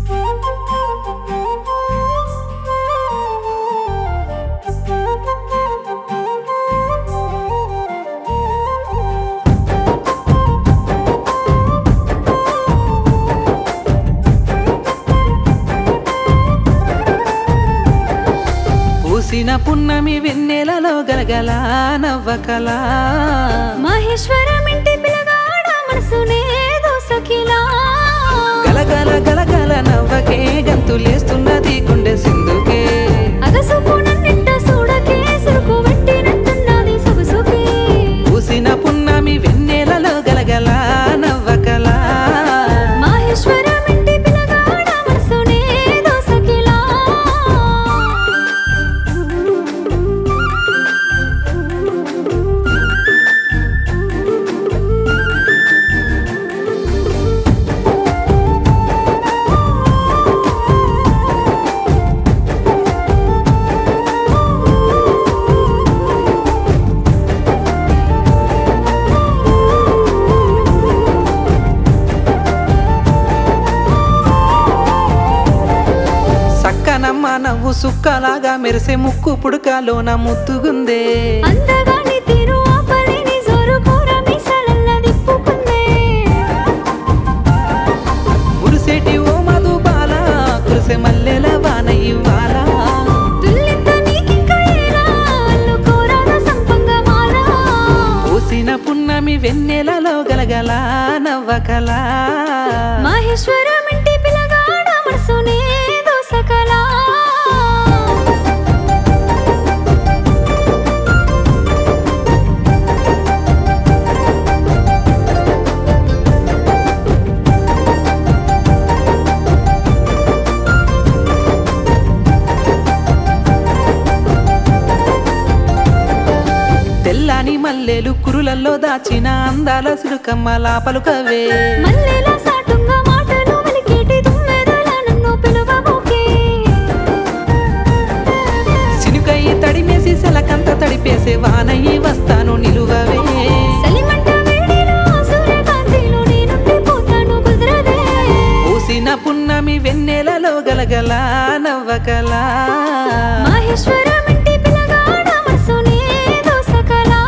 పూసిన పున్నమి వెన్నెలలో గలగల నవ్వకలా మహేశ్వరం ఇంటి పిల్లగాడ మనసునే దోసకిలా గలగల గలగల నవ్వకే గంతులేస్తున్నది గుండె సింధుకే అగసుకు నన్నింట చూడకే సురుకు పెట్టినట్టున్నది సొగసుకి పూసిన పున్నమి వెన్నెలలో గలగల నవ్వకలా మహేశ్వరం ఇంటి పిల్లగాడ మనసునే దోసకిలా సక్కనమ్మ నవ్వు సుక్కలాగా మెరిసే ముక్కు పుడకలోన ముద్దుగుందే అందగాని తీరు ఆపలేని జోరు కూర మీసాలల్ల దిప్పుకుందే మురిసేటి ఓ మధు బాల కురిసే మల్లెల వాన ఇవ్వాల తుల్లింత నీకింకా ఏలా అల్లుకోరాద సంపంగ మాలా పూసిన పున్నమి వెన్నెలలో గలగల నవ్వకలా మహేశ్వరం ఇంటి పిల్లగాడ మనసునే దోసకలా తెల్లని మల్లెలు కురులల్లో దాచిన అందాల సిరుకమ్మ పలుకవే మల్లెల సాటుంగా మాటలు వెలికేటి తుమ్మెదల నన్ను పిలువబోకే సినుకయ్యి తడిమేసి సెలకంత తడిపేసే వానయ్యి వస్తాను నిలువవే సలిమంట వేడిలో సూర్యకాంతిలో నేనుండిపోతాను కుదరదే పూసిన పున్నమి వెన్నెలలో గలగల నవ్వకలా మహేశ్వరం ఇంటి పిల్లగాడ మనసునే దోసకలా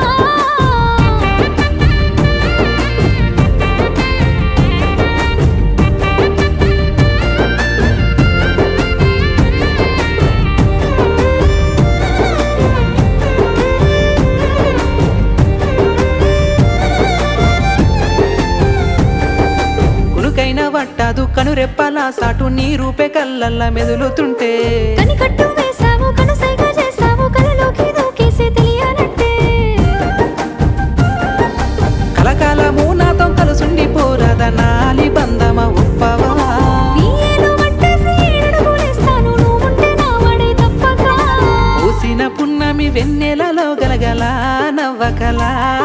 కునుకైన వట్టదు కనురెప్పల సాటు నీ రూపే కళ్ళల్లా మెదులుతుంటే కనికట్టు వేసావు కనుసైగ చేసావు కలలోకి దూకేసి తెలియనట్టే కలకాలము నాతో కలుసుండి పోరాద నాలి బంధమ ఉప్పవా నీ ఏలు పట్టేసి ఏడడుగులేస్తాను నువ్వుంటే నా వాడే తప్పక పూసిన పున్నమి వెన్నెలలో గలగల నవ్వకలా